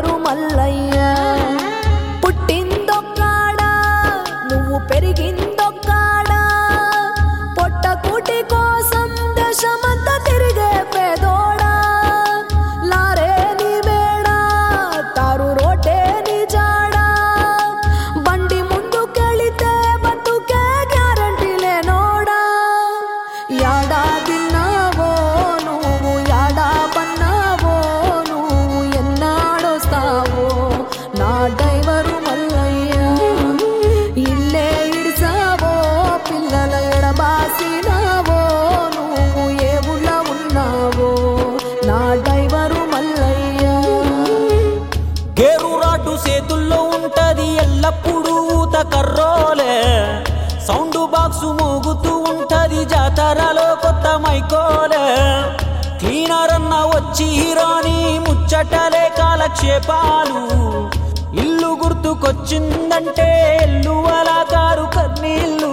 డైవరు మల్లయ్య పుట్టిందొక్కాడా నువ్వు పెరిగిందొక్కాడా పొట్ట కూటి కోసం దేశమంతా తిరిగే పేదోడా లారే నీ మేడా తారు రోటే నీ జాడా బండి ముందుకెళితే బతుకే గ్యారంటీ లేనోడా యాడా తిన్నావో నువ్వు యాడా పన్నావో నువ్వు ఎన్నాడొస్తావో నా డైవరు మల్లయ్య ఇల్లే ఇడిసావో పిల్లల ఎడబాసినావో నువ్వు ఏ ఊళ్ళ ఉన్నావో నా డైవరు మల్లయ్య గేరు రాటు చేతుల్లో ఉంటది ఎల్లప్పుడూ ఊత కర్రోలే సౌండ్ బాక్స్ మోగుతూ ఉంటది జాతరలో కొత్త మైకోలే క్లీనర్ అన్న వచ్చి రాని ముచ్చటలే కాలక్షేపాలు ఇల్లు గుర్తుకొచ్చిందంటే ఎల్లు అలా కారు కన్నీళ్ళు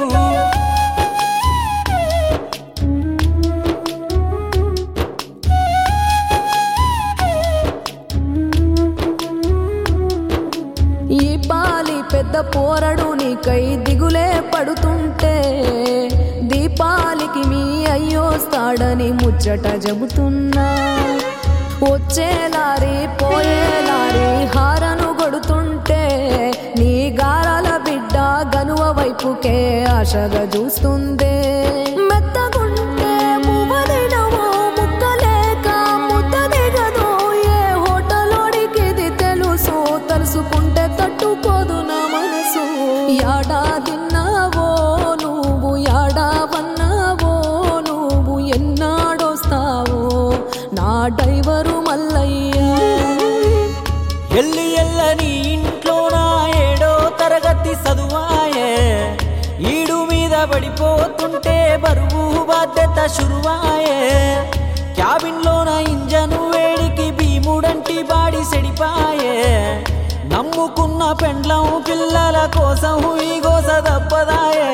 ఈ పాలి పెద్ద పోరడు నీకై దిగులే పడుతుంటే దీపాలికి మీ అయ్యోస్తాడని ముచ్చట చెబుతున్నా వచ్చే లారీ పోయే లారీ హారను కొడుతుంటే నీ గారాల బిడ్డ గనువ వైపుకే ఆశగా చూస్తుందే మెత్తగుంటే మువ్వదినమో ముక్కలేక ముద్ద దిగదో ఏ హోటలోడికి ఇది తెలుసు తలుసుకుంటే తట్టుకోదు నా మనసు యాడా తిన్నావో నువ్వు యాడా వన్నావో నువ్వు ఎన్నాడొస్తావో నా డైవరు మల్లయ్య ఎల్లి ఎల్లని ఇంట్లో నా ఏడో తరగతి చదువాయే ఈడు మీద పడిపోతుంటే బరువు బాధ్యత శురువాయే క్యాబిన్ లో నా ఇంజను వేడికి భీముడంటి బాడి సెడిపాయే నమ్ముకున్న పెండ్లం పిల్లల కోసం ఈ గోస తప్పదాయే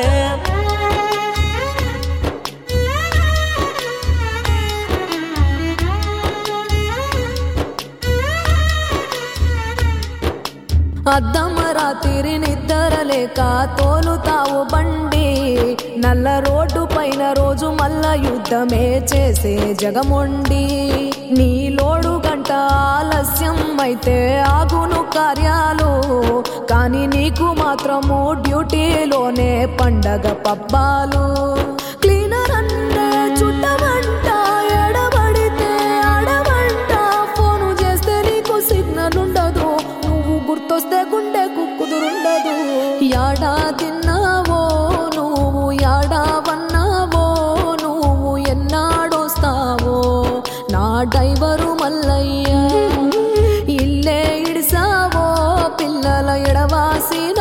అద్దమ రాత్రి నిద్రలేక తోలుతావు బండి నల్ల రోడ్డు పైన రోజు మల్ల యుద్ధమే చేసే జగమొండి నీ లోడు గంట ఆలస్యం అయితే ఆగును కార్యాలు కానీ నీకు మాత్రము డ్యూటీలోనే పండగ పబ్బాలు క్లీనర్ అంటే చుట్టమంట ఎడబడితే అడవంట ఫోను చేస్తే నీకు సిగ్నల్ ఉండదు నువ్వు గుర్తొస్తే గుండెకు కుదురుండదు యాడా తిన్నావో నువ్వు యాడా వన్నావో నువ్వు ఎన్నాడొస్తావో నా డైవరు మల్లయ్య ఇల్లే ఇడిసావో పిల్లల ఎడవాసి